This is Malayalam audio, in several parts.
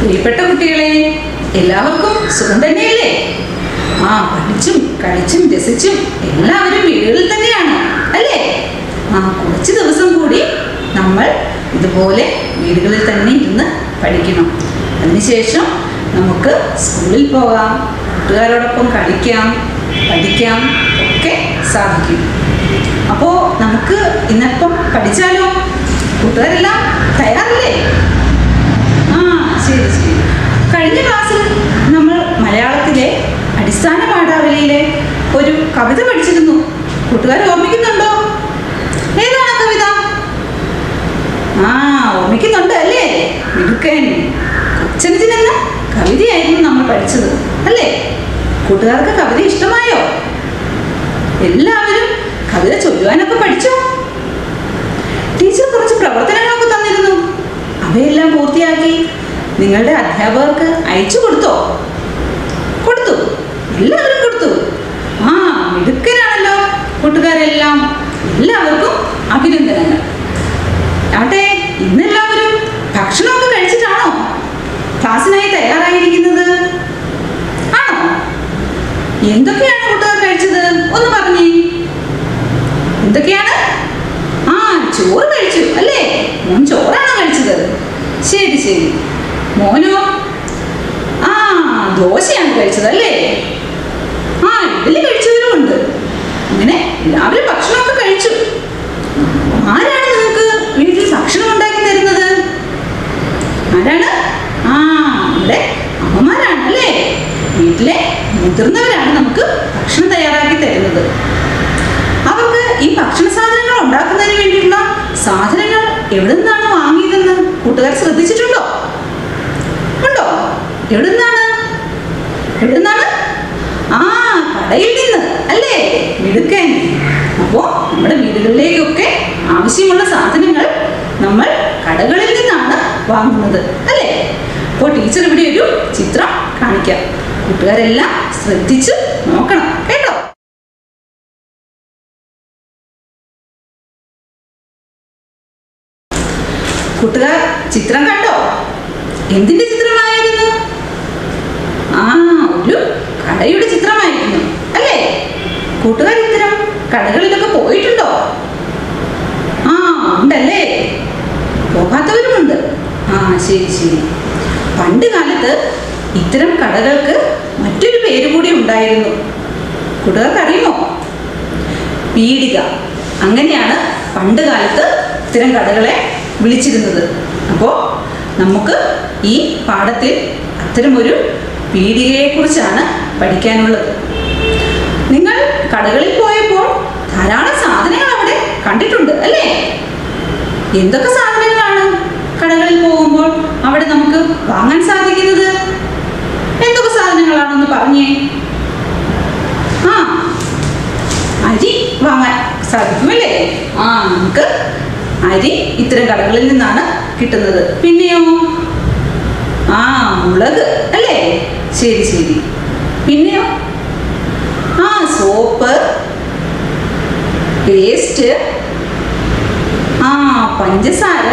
പ്രിയപ്പെട്ട കുട്ടികളെ എല്ലാവർക്കും സുഖം തന്നെയല്ലേ ആ പഠിച്ചും കളിച്ചും രസിച്ചും എല്ലാവരും വീടുകളിൽ തന്നെയാണ് അല്ലേ ആ കുറച്ച് ദിവസം കൂടി നമ്മൾ ഇതുപോലെ വീടുകളിൽ തന്നെ ഇരുന്ന് പഠിക്കണം അതിനുശേഷം നമുക്ക് സ്കൂളിൽ പോകാം കൂട്ടുകാരോടൊപ്പം കളിക്കാം പഠിക്കാം ഒക്കെ സാധിക്കും അപ്പോൾ നമുക്ക് ഇന്നിപ്പം പഠിച്ചാലോ കൂട്ടുകാരെല്ലാം തയ്യാറല്ലേ ആ ശരി ശരി കഴിഞ്ഞ ക്ലാസ്സിൽ നമ്മൾ മലയാളത്തിലെ അടിസ്ഥാന പാഠാവലിയിലെ ഒരു കവിത പഠിച്ചിരുന്നു കൂട്ടുകാർ ഓർമ്മിക്കുന്നുണ്ടോ ഏതാണ് ആ കവിത ആ ഓർമ്മിക്കുന്നുണ്ട് അല്ലേ മിടുക്കൻ കൊച്ചനജിൻ എന്ന കവിതയായിരുന്നു നമ്മൾ പഠിച്ചത് അല്ലേ കൂട്ടുകാർക്ക് കവിത ഇഷ്ടമായോ എല്ലാവരും കവിത ചൊല്ലുവാനൊക്കെ പഠിച്ചോ ടീച്ചർ കുറച്ച് പ്രവർത്തനങ്ങളൊക്കെ തന്നിരുന്നു അവയെല്ലാം പൂർത്തിയാക്കി നിങ്ങളുടെ അധ്യാപകർക്ക് അയച്ചു കൊടുത്തോ കൊടുത്തു എല്ലാവരും കൊടുത്തു ആ മിടുക്കനാണല്ലോ കൂട്ടുകാരെല്ലാം എല്ലാവർക്കും അഭിനന്ദനങ്ങൾ ആട്ടെ ഇന്നെല്ലാവരും ഭക്ഷണമൊക്കെ കഴിച്ചിട്ടാണോ ക്ലാസ്സിനായി തയ്യാറായിരിക്കുന്നത് ആണോ എന്തൊക്കെയാണ് കൂട്ടുകാർ കഴിച്ചത് ഒന്ന് പറഞ്ഞേ എന്തൊക്കെയാണ് ആ ചോറ് കഴിച്ചു അല്ലേ മോൻ ചോറാണോ കഴിച്ചത് ശരി ശരി മോനോ ആ ദോശയാണ് കഴിച്ചത് അല്ലേ ആ ഇഡലി കഴിച്ചവരും ഉണ്ട് അങ്ങനെ എല്ലാവരും ഭക്ഷണമൊക്കെ കഴിച്ചു ആരാണ് നിങ്ങൾക്ക് വീട്ടിൽ ഭക്ഷണം ഉണ്ടാക്കി തരുന്നത് ആരാണ് ആ നമ്മുടെ അമ്മമാരാണ് അല്ലേ വീട്ടിലെ മുതിർന്നവരാണ് നമുക്ക് ഭക്ഷണം തയ്യാറാക്കി തരുന്നത് അവർക്ക് ഈ ഭക്ഷണ സാധനങ്ങൾ ഉണ്ടാക്കുന്നതിന് വേണ്ടിയിട്ടുള്ള സാധനങ്ങൾ എവിടെ നിന്നാണ് വാങ്ങിയതെന്ന് കൂട്ടുകാർ ശ്രദ്ധിച്ചിട്ടുണ്ടോ ഉണ്ടോ എവിടെ നിന്നാണ് എവിടെ നിന്നാണ് ആ കടയിൽ നിന്ന് അല്ലേ മിടുക്കൻ അപ്പോൾ നമ്മുടെ വീടുകളിലേക്കൊക്കെ ആവശ്യമുള്ള സാധനങ്ങൾ നമ്മൾ കടകളിൽ നിന്നാണ് വാങ്ങുന്നത് അല്ലേ അപ്പോൾ ടീച്ചർ ഇവിടെ ഒരു ചിത്രം കാണിക്കാം കൂട്ടുകാരെല്ലാം ശ്രദ്ധിച്ച് നോക്കണം കേട്ടോ കൂട്ടുകാർ ചിത്രം കണ്ടോ എന്തിന്റെ ചിത്രമായിരുന്നു ആ ഒരു കടയുടെ ചിത്രമായിരുന്നു അല്ലേ കൂട്ടുകാർ ഇത്തരം കടകളിലൊക്കെ പോയിട്ടുണ്ടോ ആ ഉണ്ടല്ലേ പോകാത്തവരുമുണ്ട് ആ ശരി ശരി പണ്ട് കാലത്ത് ഇത്തരം കടകൾക്ക് മറ്റൊരു പേര് കൂടി ഉണ്ടായിരുന്നു കൂട്ടുകാർക്ക് അറിയുമോ പീടിക അങ്ങനെയാണ് പണ്ട് കാലത്ത് ഇത്തരം കടകളെ വിളിച്ചിരുന്നത് അപ്പോൾ നമുക്ക് ഈ പാഠത്തിൽ അത്തരമൊരു പീടികയെക്കുറിച്ചാണ് പഠിക്കാനുള്ളത് നിങ്ങൾ കടകളിൽ പോയപ്പോൾ ധാരാളം സാധനങ്ങൾ അവിടെ കണ്ടിട്ടുണ്ട് അല്ലേ എന്തൊക്കെ സാധനങ്ങളാണ് കടകളിൽ പോകുമ്പോൾ അവിടെ നമുക്ക് വാങ്ങാൻ സാധിക്കുന്നത് എന്തൊക്കെ സാധനങ്ങളാണെന്ന് പറഞ്ഞേ ആ അരി വാങ്ങാൻ സാധിക്കുമല്ലേ ആ നമുക്ക് അരി ഇത്തരം കടകളിൽ നിന്നാണ് കിട്ടുന്നത് പിന്നെയോ ആ മുളക് അല്ലേ ശരി ശരി പിന്നെയോ ആ സോപ്പ് പേസ്റ്റ് ആ പഞ്ചസാര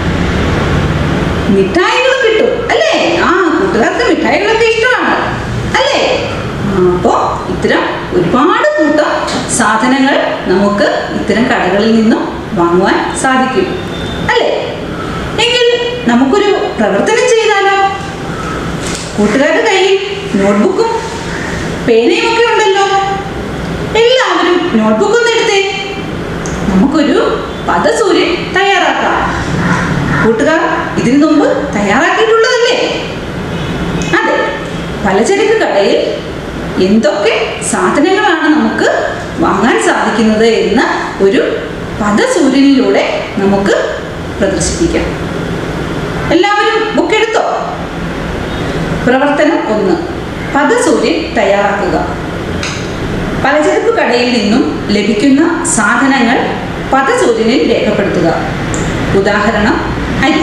മിഠായികളും കിട്ടും അല്ലേ ആ കൂട്ടുകാർക്ക് മിഠായികളൊക്കെ ഇഷ്ടമാണ് അല്ലേ അപ്പോൾ ഇത്തരം ഒരുപാട് കൂട്ടം സാധനങ്ങൾ നമുക്ക് ഇത്തരം കടകളിൽ നിന്നും വാങ്ങുവാൻ സാധിക്കും അല്ലേ എങ്കിൽ നമുക്കൊരു പ്രവർത്തനം ചെയ്താലോ കൂട്ടുകാരുടെ കയ്യിൽ നോട്ട്ബുക്കും പേനയും ഒക്കെ ഉണ്ടല്ലോ എല്ലാവരും നോട്ട്ബുക്ക് ഒന്ന് എടുത്തേ നമുക്കൊരു പദസൂര്യൻ തയ്യാറാക്കാം കൂട്ടുകാർ ഇതിനു മുമ്പ് തയ്യാറാക്കിയിട്ടുള്ളതല്ലേ അതെ പലചരക്ക് കടയിൽ എന്തൊക്കെ സാധനങ്ങളാണ് നമുക്ക് വാങ്ങാൻ സാധിക്കുന്നത് എന്ന് ഒരു പദസൂര്യനിലൂടെ നമുക്ക് പ്രദർശിപ്പിക്കാം എല്ലാവരും ബുക്ക് എടുത്തോ പ്രവർത്തനം ഒന്ന് പദസൂര്യൻ തയ്യാറാക്കുക പലചരക്ക് കടയിൽ നിന്നും ലഭിക്കുന്ന സാധനങ്ങൾ പദസൂര്യനിൽ രേഖപ്പെടുത്തുക ഉദാഹരണം അരി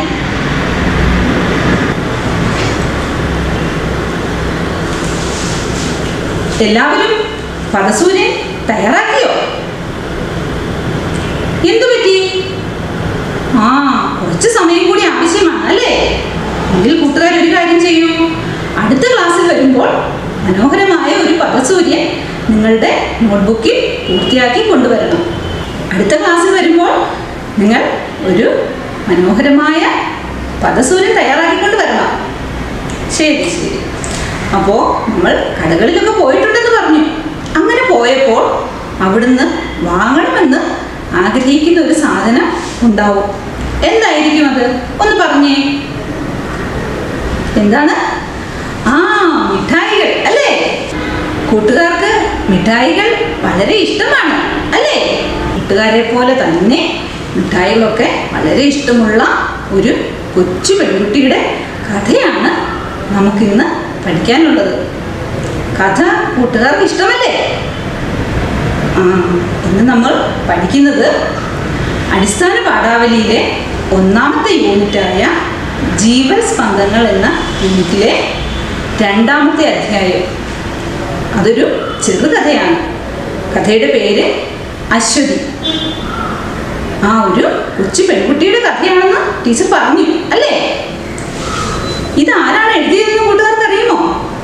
എല്ലാവരും പദസൂര്യൻ തയ്യാറാക്കിയോ എന്തു പറ്റി ആ കുറച്ച് സമയം കൂടി ആവശ്യമാണ് അല്ലേ എങ്കിൽ കൂട്ടുകാർ ഒരു കാര്യം ചെയ്യൂ അടുത്ത ക്ലാസ്സിൽ വരുമ്പോൾ മനോഹരമായ ഒരു പദസൂര്യൻ നിങ്ങളുടെ നോട്ട്ബുക്കിൽ പൂർത്തിയാക്കി കൊണ്ടുവരണം അടുത്ത ക്ലാസ്സിൽ വരുമ്പോൾ നിങ്ങൾ ഒരു മനോഹരമായ പദസൂര്യൻ തയ്യാറാക്കിക്കൊണ്ട് വരണം ശരി ശരി അപ്പോൾ നമ്മൾ കടകളിലൊക്കെ പോയിട്ടുണ്ടെന്ന് പറഞ്ഞു അങ്ങനെ പോയപ്പോൾ അവിടുന്ന് വാങ്ങണമെന്ന് ആഗ്രഹിക്കുന്ന ഒരു സാധനം ഉണ്ടാവും എന്തായിരിക്കും അത് ഒന്ന് പറഞ്ഞേ എന്താണ് ആ മിഠായികൾ അല്ലേ കൂട്ടുകാർക്ക് മിഠായികൾ വളരെ ഇഷ്ടമാണ് അല്ലേ കൂട്ടുകാരെ പോലെ തന്നെ മിഠായികളൊക്കെ വളരെ ഇഷ്ടമുള്ള ഒരു കൊച്ചു പെൺകുട്ടിയുടെ കഥയാണ് നമുക്കിന്ന് പഠിക്കാനുള്ളത് കഥ കൂട്ടുകാർക്ക് ഇഷ്ടമല്ലേ ആ ഇന്ന് നമ്മൾ പഠിക്കുന്നത് അടിസ്ഥാന പാഠാവലിയിലെ ഒന്നാമത്തെ യൂണിറ്റായ ജീവൻ സ്പന്ദങ്ങൾ എന്ന യൂണിറ്റിലെ രണ്ടാമത്തെ അധ്യായം അതൊരു ചെറുകഥയാണ് കഥയുടെ പേര് അശ്വതി ആ ഒരു കൊച്ചു പെൺകുട്ടിയുടെ കഥയാണെന്ന് ടീച്ചർ പറഞ്ഞു അല്ലേ ഇത് ആരാണ് എഴുതിയതെന്ന് കൂട്ടുകാർക്ക് അറിയുമോ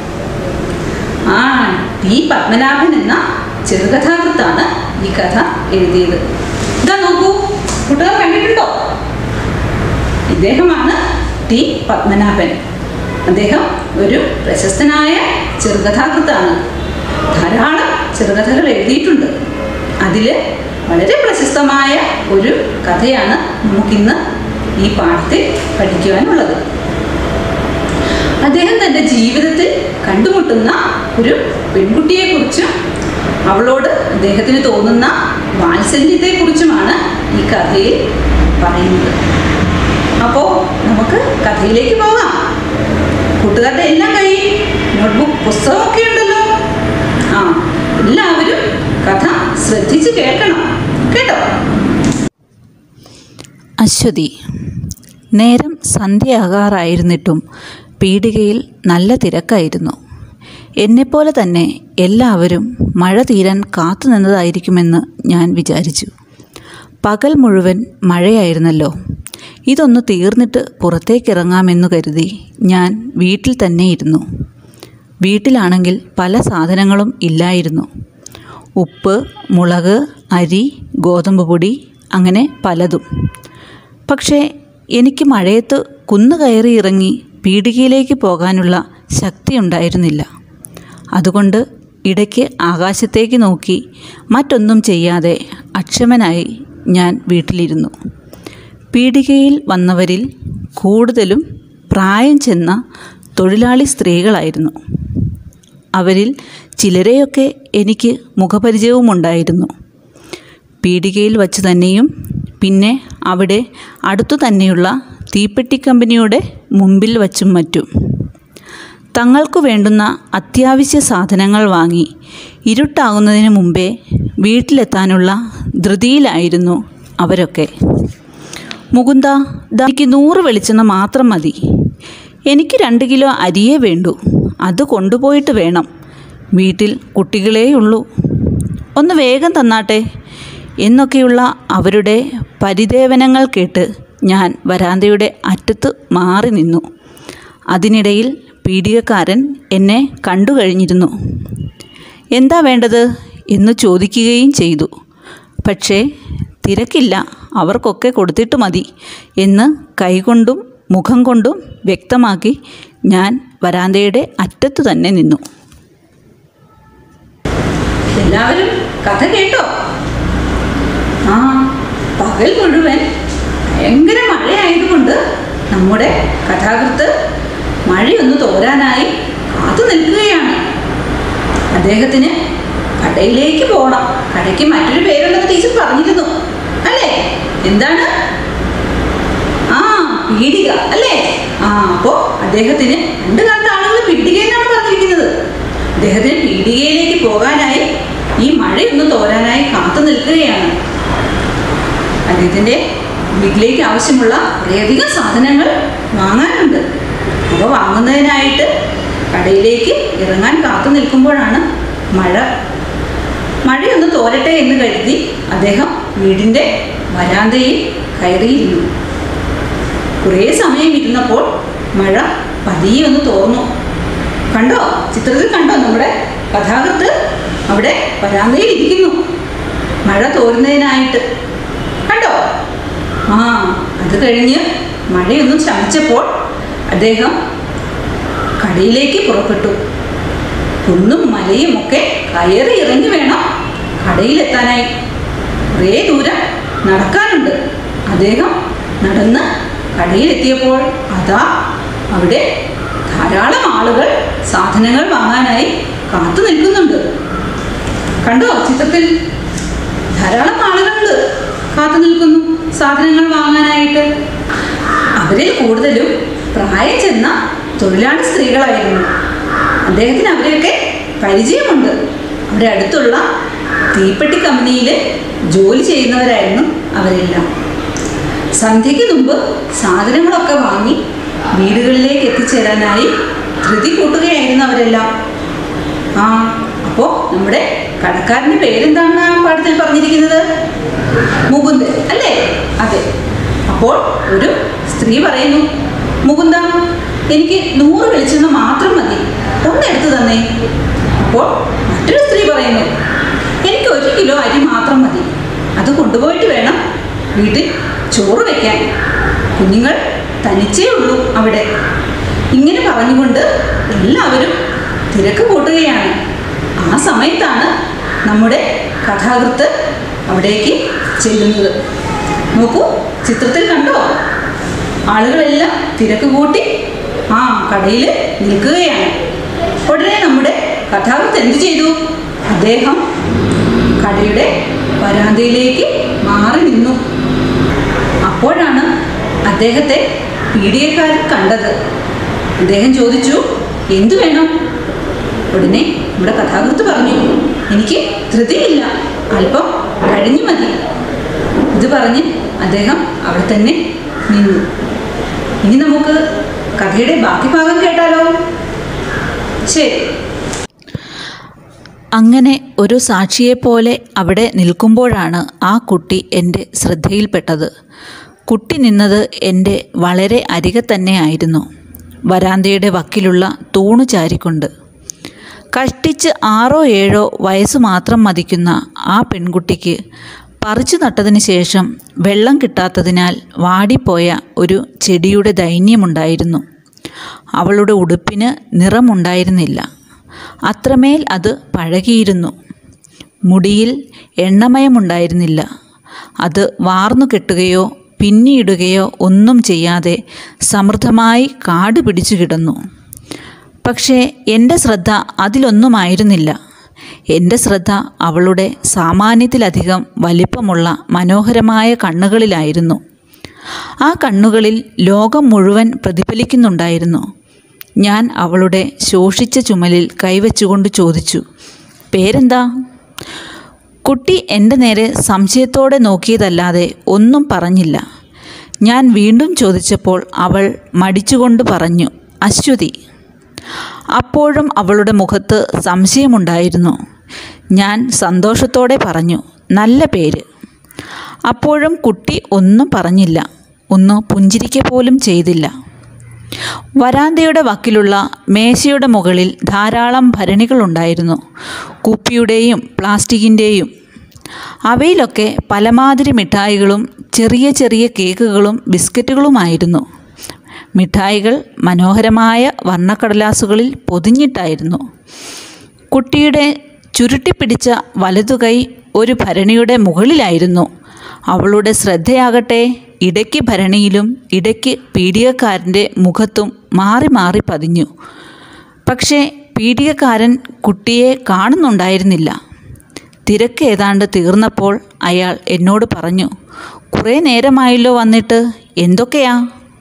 ആ ടി പത്മനാഭൻ എന്ന ചെറുകഥാകൃത്താണ് ഈ കഥ എഴുതിയത് ഇതാ നോക്കൂ കൂട്ടുകാർ കണ്ടിട്ടുണ്ടോ ഇദ്ദേഹമാണ് ടി പത്മനാഭൻ അദ്ദേഹം ഒരു പ്രശസ്തനായ ചെറുകഥാകൃത്താണ് ധാരാളം ചെറുകഥകൾ എഴുതിയിട്ടുണ്ട് അതിൽ വളരെ പ്രശസ്തമായ ഒരു കഥയാണ് നമുക്കിന്ന് ഈ പാഠത്തിൽ പഠിക്കുവാനുള്ളത് അദ്ദേഹം തൻ്റെ ജീവിതത്തിൽ കണ്ടുമുട്ടുന്ന ഒരു പെൺകുട്ടിയെക്കുറിച്ചും അവളോട് അദ്ദേഹത്തിന് തോന്നുന്ന വാത്സല്യത്തെക്കുറിച്ചുമാണ് ഈ കഥയിൽ പറയുന്നത് അപ്പോൾ നമുക്ക് കഥയിലേക്ക് പോകാം കൂട്ടുകാരുടെ എല്ലാം കയ്യിൽ നോട്ട്ബുക്ക് പുസ്തകമൊക്കെ ഉണ്ടല്ലോ ആ എല്ലാവരും കഥ ശ്രദ്ധിച്ച് കേൾക്കണം കേട്ടോ അശ്വതി നേരം സന്ധ്യയാകാറായിരുന്നിട്ടും പീടികയിൽ നല്ല തിരക്കായിരുന്നു എന്നെപ്പോലെ തന്നെ എല്ലാവരും മഴ തീരാൻ കാത്തുനിന്നതായിരിക്കുമെന്ന് ഞാൻ വിചാരിച്ചു പകൽ മുഴുവൻ മഴയായിരുന്നല്ലോ ഇതൊന്ന് തീർന്നിട്ട് പുറത്തേക്കിറങ്ങാമെന്നു കരുതി ഞാൻ വീട്ടിൽ തന്നെ ഇരുന്നു വീട്ടിലാണെങ്കിൽ പല സാധനങ്ങളും ഇല്ലായിരുന്നു ഉപ്പ് മുളക് അരി ഗോതമ്പ് പൊടി അങ്ങനെ പലതും പക്ഷേ എനിക്ക് മഴയത്ത് കുന്നു കയറി ഇറങ്ങി പീടികയിലേക്ക് പോകാനുള്ള ശക്തി ഉണ്ടായിരുന്നില്ല അതുകൊണ്ട് ഇടയ്ക്ക് ആകാശത്തേക്ക് നോക്കി മറ്റൊന്നും ചെയ്യാതെ അക്ഷമനായി ഞാൻ വീട്ടിലിരുന്നു പീടികയിൽ വന്നവരിൽ കൂടുതലും പ്രായം ചെന്ന തൊഴിലാളി സ്ത്രീകളായിരുന്നു അവരിൽ ചിലരെയൊക്കെ എനിക്ക് മുഖപരിചയവുമുണ്ടായിരുന്നു പീടികയിൽ വച്ച് തന്നെയും പിന്നെ അവിടെ അടുത്തു തന്നെയുള്ള തീപ്പെട്ടി കമ്പനിയുടെ മുമ്പിൽ വച്ചും മറ്റും തങ്ങൾക്കു വേണ്ടുന്ന അത്യാവശ്യ സാധനങ്ങൾ വാങ്ങി ഇരുട്ടാകുന്നതിന് മുമ്പേ വീട്ടിലെത്താനുള്ള ധൃതിയിലായിരുന്നു അവരൊക്കെ മുകുന്ദ ദാ എനിക്ക് നൂറ് വെളിച്ചെണ്ണ മാത്രം മതി എനിക്ക് രണ്ട് കിലോ അരിയേ വേണ്ടൂ അത് കൊണ്ടുപോയിട്ട് വേണം വീട്ടിൽ കുട്ടികളേയുള്ളൂ ഒന്ന് വേഗം തന്നാട്ടെ എന്നൊക്കെയുള്ള അവരുടെ പരിദേവനങ്ങൾ കേട്ട് ഞാൻ വരാന്തയുടെ അറ്റത്ത് മാറി നിന്നു അതിനിടയിൽ പീഡികക്കാരൻ എന്നെ കണ്ടു കഴിഞ്ഞിരുന്നു എന്താ വേണ്ടത് എന്ന് ചോദിക്കുകയും ചെയ്തു പക്ഷേ തിരക്കില്ല അവർക്കൊക്കെ കൊടുത്തിട്ട് മതി എന്ന് കൈകൊണ്ടും മുഖം കൊണ്ടും വ്യക്തമാക്കി ഞാൻ വരാന്തയുടെ അറ്റത്തു തന്നെ നിന്നു എല്ലാവരും കഥ കേട്ടോ ആ പകൽ മുഴുവൻ ഭയങ്കര മഴയായതുകൊണ്ട് നമ്മുടെ കഥാകൃത്ത് മഴയൊന്ന് തോരാനായി കാത്തു നിൽക്കുകയാണ് അദ്ദേഹത്തിന് കടയിലേക്ക് പോകണം കടയ്ക്ക് മറ്റൊരു പേരുണ്ടെന്ന് ടീച്ചർ പറഞ്ഞിരുന്നു അല്ലേ എന്താണ് ആ പീഡിക അല്ലേ ആ അപ്പോൾ അദ്ദേഹത്തിന് രണ്ട് കാലത്ത് ആളുകൾ പീഡിക എന്നാണ് പറഞ്ഞിരിക്കുന്നത് അദ്ദേഹത്തിന് പീഡികയിലേക്ക് പോകാനായി ഈ മഴയൊന്ന് തോരാനായി കാത്തു നിൽക്കുകയാണ് അദ്ദേഹത്തിൻ്റെ വീട്ടിലേക്ക് ആവശ്യമുള്ള വളരെയധികം സാധനങ്ങൾ വാങ്ങാനുണ്ട് അവ വാങ്ങുന്നതിനായിട്ട് കടയിലേക്ക് ഇറങ്ങാൻ കാത്തു നിൽക്കുമ്പോഴാണ് മഴ മഴയൊന്ന് തോരട്ടെ എന്ന് കരുതി അദ്ദേഹം വീടിൻ്റെ വരാന്തയിൽ കയറിയിരുന്നു കുറേ സമയം ഇരുന്നപ്പോൾ മഴ പതിയെ ഒന്ന് തോർന്നു കണ്ടോ ചിത്രത്തിൽ കണ്ടോ നമ്മുടെ കഥാകൃത്ത് അവിടെ വരാന്തയിൽ ഇരിക്കുന്നു മഴ തോരുന്നതിനായിട്ട് കണ്ടോ ആ അത് കഴിഞ്ഞ് മഴയൊന്നും ശമിച്ചപ്പോൾ അദ്ദേഹം കടയിലേക്ക് പുറപ്പെട്ടു കുന്നും മലയും ഒക്കെ കയറി ഇറങ്ങി വേണം കടയിലെത്താനായി കുറേ ദൂരം നടക്കാനുണ്ട് അദ്ദേഹം നടന്ന് കടയിലെത്തിയപ്പോൾ അതാ അവിടെ ധാരാളം ആളുകൾ സാധനങ്ങൾ വാങ്ങാനായി കാത്തു നിൽക്കുന്നുണ്ട് കണ്ടോ ചിത്രത്തിൽ ധാരാളം ആളുകളുണ്ട് കാത്തു നിൽക്കുന്നു സാധനങ്ങൾ വാങ്ങാനായിട്ട് അവരിൽ കൂടുതലും പ്രായം ചെന്ന തൊഴിലാളി സ്ത്രീകളായിരുന്നു അദ്ദേഹത്തിന് അവരെയൊക്കെ പരിചയമുണ്ട് അവരുടെ അടുത്തുള്ള തീപ്പെട്ടി കമ്പനിയിൽ ജോലി ചെയ്യുന്നവരായിരുന്നു അവരെല്ലാം സന്ധ്യയ്ക്ക് മുമ്പ് സാധനങ്ങളൊക്കെ വാങ്ങി വീടുകളിലേക്ക് എത്തിച്ചേരാനായി ധൃതി കൂട്ടുകയായിരുന്നു അവരെല്ലാം ആ അപ്പോൾ നമ്മുടെ കടക്കാരൻ്റെ പേരെന്താണ് ആ പാഠത്തിൽ പറഞ്ഞിരിക്കുന്നത് മുകുന്ദൻ അല്ലേ അതെ അപ്പോൾ ഒരു സ്ത്രീ പറയുന്നു മുകുന്ദ എനിക്ക് നൂറ് വെളിച്ചെണ്ണ മാത്രം മതി ഒന്ന് എടുത്തു തന്നേ അപ്പോൾ മറ്റൊരു സ്ത്രീ പറയുന്നു എനിക്ക് ഒരു കിലോ അരി മാത്രം മതി അത് കൊണ്ടുപോയിട്ട് വേണം വീട്ടിൽ ചോറ് വെക്കാൻ കുഞ്ഞുങ്ങൾ തനിച്ചേ ഉള്ളൂ അവിടെ ഇങ്ങനെ പറഞ്ഞുകൊണ്ട് എല്ലാവരും തിരക്ക് കൂട്ടുകയാണ് ആ സമയത്താണ് നമ്മുടെ കഥാകൃത്ത് അവിടേക്ക് ചെല്ലുന്നത് നോക്കൂ ചിത്രത്തിൽ കണ്ടോ ആളുകളെല്ലാം തിരക്ക് കൂട്ടി ആ കടയിൽ നിൽക്കുകയാണ് ഉടനെ നമ്മുടെ കഥാകൃത്ത് എന്ത് ചെയ്തു അദ്ദേഹം കടയുടെ വരാന്തയിലേക്ക് മാറി നിന്നു അപ്പോഴാണ് അദ്ദേഹത്തെ പീഡിയക്കാരൻ കണ്ടത് അദ്ദേഹം ചോദിച്ചു എന്തു വേണം ഉടനെ നമ്മുടെ കഥാകൃത്ത് പറഞ്ഞു എനിക്ക് ധൃതിയില്ല അല്പം കഴിഞ്ഞു മതി ഇത് പറഞ്ഞ് അദ്ദേഹം അവിടെ തന്നെ നിന്നു ഇനി നമുക്ക് കഥയുടെ ബാക്കി ഭാഗം കേട്ടാലോ ശരി അങ്ങനെ ഒരു സാക്ഷിയെപ്പോലെ അവിടെ നിൽക്കുമ്പോഴാണ് ആ കുട്ടി എൻ്റെ ശ്രദ്ധയിൽപ്പെട്ടത് കുട്ടി നിന്നത് എൻ്റെ വളരെ അരികെ തന്നെയായിരുന്നു വരാന്തയുടെ വക്കിലുള്ള തൂണു ചാരിക്കൊണ്ട് കഷ്ടിച്ച് ആറോ ഏഴോ വയസ്സ് മാത്രം മതിക്കുന്ന ആ പെൺകുട്ടിക്ക് പറിച്ചു നട്ടതിന് ശേഷം വെള്ളം കിട്ടാത്തതിനാൽ വാടിപ്പോയ ഒരു ചെടിയുടെ ദൈന്യമുണ്ടായിരുന്നു അവളുടെ ഉടുപ്പിന് നിറമുണ്ടായിരുന്നില്ല അത്രമേൽ അത് പഴകിയിരുന്നു മുടിയിൽ എണ്ണമയമുണ്ടായിരുന്നില്ല അത് വാർന്നു കെട്ടുകയോ പിന്നിയിടുകയോ ഒന്നും ചെയ്യാതെ സമൃദ്ധമായി കാട് പിടിച്ചു കിടന്നു പക്ഷേ എൻ്റെ ശ്രദ്ധ അതിലൊന്നുമായിരുന്നില്ല എൻ്റെ ശ്രദ്ധ അവളുടെ സാമാന്യത്തിലധികം വലിപ്പമുള്ള മനോഹരമായ കണ്ണുകളിലായിരുന്നു ആ കണ്ണുകളിൽ ലോകം മുഴുവൻ പ്രതിഫലിക്കുന്നുണ്ടായിരുന്നു ഞാൻ അവളുടെ ശോഷിച്ച ചുമലിൽ കൈവച്ചുകൊണ്ട് ചോദിച്ചു പേരെന്താ കുട്ടി എൻ്റെ നേരെ സംശയത്തോടെ നോക്കിയതല്ലാതെ ഒന്നും പറഞ്ഞില്ല ഞാൻ വീണ്ടും ചോദിച്ചപ്പോൾ അവൾ മടിച്ചുകൊണ്ട് പറഞ്ഞു അശ്വതി അപ്പോഴും അവളുടെ മുഖത്ത് സംശയമുണ്ടായിരുന്നു ഞാൻ സന്തോഷത്തോടെ പറഞ്ഞു നല്ല പേര് അപ്പോഴും കുട്ടി ഒന്നും പറഞ്ഞില്ല ഒന്ന് പുഞ്ചിരിക്ക പോലും ചെയ്തില്ല വരാന്തയുടെ വക്കിലുള്ള മേശയുടെ മുകളിൽ ധാരാളം ഭരണികളുണ്ടായിരുന്നു കുപ്പിയുടെയും പ്ലാസ്റ്റിക്കിൻ്റെയും അവയിലൊക്കെ പലമാതിരി മിഠായികളും ചെറിയ ചെറിയ കേക്കുകളും ബിസ്ക്കറ്റുകളുമായിരുന്നു മിഠായികൾ മനോഹരമായ വർണ്ണക്കടലാസുകളിൽ പൊതിഞ്ഞിട്ടായിരുന്നു കുട്ടിയുടെ ചുരുട്ടിപ്പിടിച്ച വലതുകൈ ഒരു ഭരണിയുടെ മുകളിലായിരുന്നു അവളുടെ ശ്രദ്ധയാകട്ടെ ഇടയ്ക്ക് ഭരണിയിലും ഇടയ്ക്ക് പീഡികക്കാരൻ്റെ മുഖത്തും മാറി മാറി പതിഞ്ഞു പക്ഷേ പീഡികക്കാരൻ കുട്ടിയെ കാണുന്നുണ്ടായിരുന്നില്ല തിരക്ക് ഏതാണ്ട് തീർന്നപ്പോൾ അയാൾ എന്നോട് പറഞ്ഞു കുറേ നേരമായല്ലോ വന്നിട്ട് എന്തൊക്കെയാ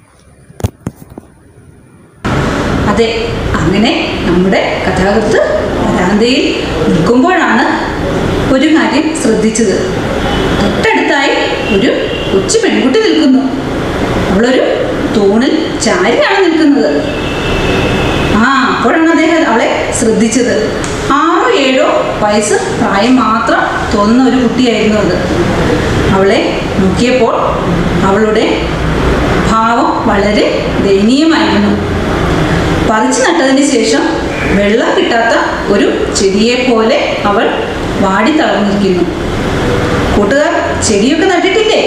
അതെ അങ്ങനെ നമ്മുടെ കഥാകൃത്ത് വരാന്തയിൽ നിൽക്കുമ്പോഴാണ് ഒരു കാര്യം ശ്രദ്ധിച്ചത് തൊട്ടടുത്തായി ഒരു കൊച്ചു പെൺകുട്ടി നിൽക്കുന്നു അവളൊരു തൂണിൽ ചാരിയാണ് നിൽക്കുന്നത് ആ അപ്പോഴാണ് അദ്ദേഹം അവളെ ശ്രദ്ധിച്ചത് ആറോ ഏഴോ വയസ്സ് പ്രായം മാത്രം തോന്നുന്ന ഒരു കുട്ടിയായിരുന്നു അത് അവളെ നോക്കിയപ്പോൾ അവളുടെ ഭാ സ്വഭാവം വളരെ ദയനീയമായിരുന്നു പറിച്ചു നട്ടതിന് ശേഷം വെള്ളം കിട്ടാത്ത ഒരു ചെടിയെ പോലെ അവൾ വാടി തളർന്നിരിക്കുന്നു കൂട്ടുകാർ ചെടിയൊക്കെ നട്ടിട്ടില്ലേ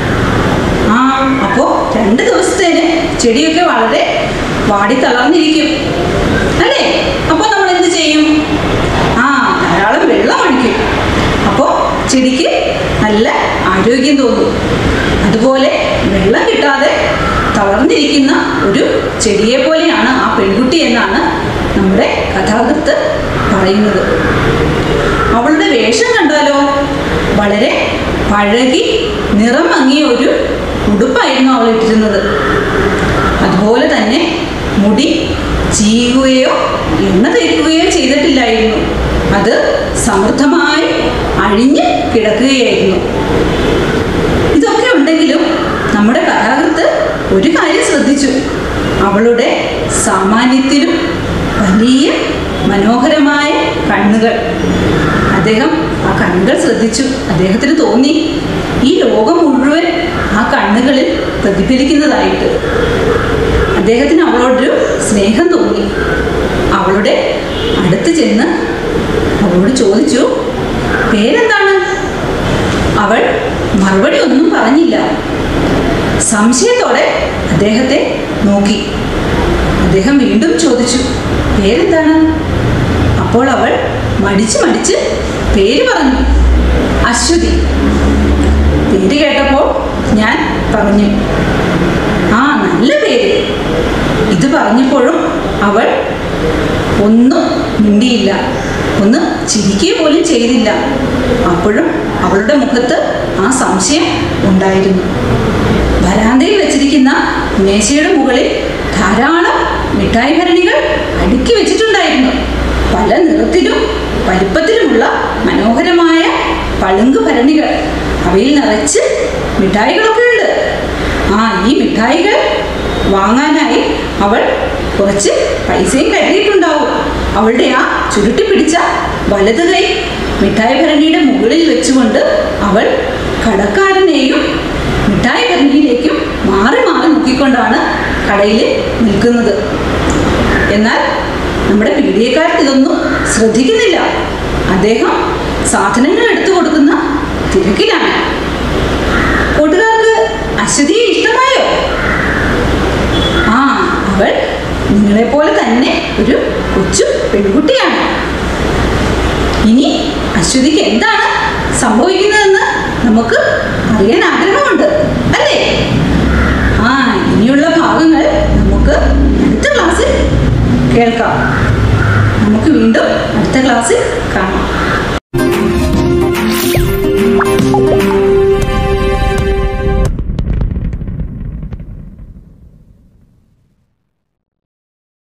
ആ അപ്പോ രണ്ട് ദിവസത്തേന് ചെടിയൊക്കെ വളരെ വാടി തളർന്നിരിക്കും അല്ലേ അപ്പോൾ നമ്മൾ എന്ത് ചെയ്യും ആ ധാരാളം വെള്ളം ഒഴിക്കും അപ്പോൾ ചെടിക്ക് നല്ല ആരോഗ്യം തോന്നും അതുപോലെ വെള്ളം കിട്ടാതെ തളർന്നിരിക്കുന്ന ഒരു ചെടിയെ പോലെയാണ് ആ പെൺകുട്ടി എന്നാണ് നമ്മുടെ കഥാകൃത്ത് പറയുന്നത് അവളുടെ വേഷം കണ്ടാലോ വളരെ പഴകി നിറം മങ്ങിയ ഒരു ഉടുപ്പായിരുന്നു അവൾ ഇട്ടിരുന്നത് അതുപോലെ തന്നെ മുടി ചീകുകയോ എണ്ണ തേക്കുകയോ ചെയ്തിട്ടില്ലായിരുന്നു അത് സമൃദ്ധമായി അഴിഞ്ഞ് കിടക്കുകയായിരുന്നു ഇതൊക്കെ ഉണ്ടെങ്കിലും നമ്മുടെ കഥാകൃത്ത് ഒരു കാര്യം ശ്രദ്ധിച്ചു അവളുടെ സാമാന്യത്തിലും വലിയ മനോഹരമായ കണ്ണുകൾ അദ്ദേഹം ആ കണ്ണുകൾ ശ്രദ്ധിച്ചു അദ്ദേഹത്തിന് തോന്നി ഈ ലോകം മുഴുവൻ ആ കണ്ണുകളിൽ പ്രതിഫലിക്കുന്നതായിട്ട് അദ്ദേഹത്തിന് അവളോടൊരു സ്നേഹം തോന്നി അവളുടെ അടുത്ത് ചെന്ന് അവളോട് ചോദിച്ചു പേരെന്താണ് അവൾ മറുപടി ഒന്നും പറഞ്ഞില്ല സംശയത്തോടെ അദ്ദേഹത്തെ നോക്കി അദ്ദേഹം വീണ്ടും ചോദിച്ചു പേരെന്താണ് അപ്പോൾ അവൾ മടിച്ച് മടിച്ച് പേര് പറഞ്ഞു അശ്വതി പേര് കേട്ടപ്പോൾ ഞാൻ പറഞ്ഞു ആ നല്ല പേര് ഇത് പറഞ്ഞപ്പോഴും അവൾ ഒന്നും മിണ്ടിയില്ല ഒന്ന് ചിരിക്കുക പോലും ചെയ്തില്ല അപ്പോഴും അവളുടെ മുഖത്ത് ആ സംശയം ഉണ്ടായിരുന്നു വരാന്തയിൽ വെച്ചിരിക്കുന്ന മേശയുടെ മുകളിൽ ധാരാളം മിഠായി ഭരണികൾ അടുക്കി വെച്ചിട്ടുണ്ടായിരുന്നു പല നിറത്തിലും വലിപ്പത്തിലുമുള്ള മനോഹരമായ പളുങ്ക് ഭരണികൾ അവയിൽ നിറച്ച് മിഠായികളൊക്കെ ഉണ്ട് ആ ഈ മിഠായികൾ വാങ്ങാനായി അവൾ കുറച്ച് പൈസയും കരുതിയിട്ടുണ്ടാവും അവളുടെ ആ ചുരുട്ടി പിടിച്ച വലത് കൈ മിഠായി ഭരണിയുടെ മുകളിൽ വെച്ചുകൊണ്ട് അവൾ കടക്കാരനെയും മിഠായി ഭരണിയിലേക്കും മാറി മാറി നോക്കിക്കൊണ്ടാണ് കടയിൽ നിൽക്കുന്നത് എന്നാൽ നമ്മുടെ പീഡിയക്കാർക്ക് ഇതൊന്നും ശ്രദ്ധിക്കുന്നില്ല അദ്ദേഹം സാധനങ്ങൾ എടുത്തു കൊടുക്കുന്ന തിരക്കിലാണ് കൂട്ടുകാർക്ക് അശ്വതിയെ ഇഷ്ടമായോ ആ അവൾ നിങ്ങളെപ്പോലെ തന്നെ ഒരു കൊച്ചു പെൺകുട്ടിയാണ് ഇനി അശ്വതിക്ക് എന്താണ് സംഭവിക്കുന്നതെന്ന് നമുക്ക് അറിയാൻ ആഗ്രഹമുണ്ട് അല്ലേ ആ ഇനിയുള്ള ഭാഗങ്ങൾ നമുക്ക് അടുത്ത ക്ലാസ്സിൽ കേൾക്കാം നമുക്ക് വീണ്ടും അടുത്ത ക്ലാസ്സിൽ കാണാം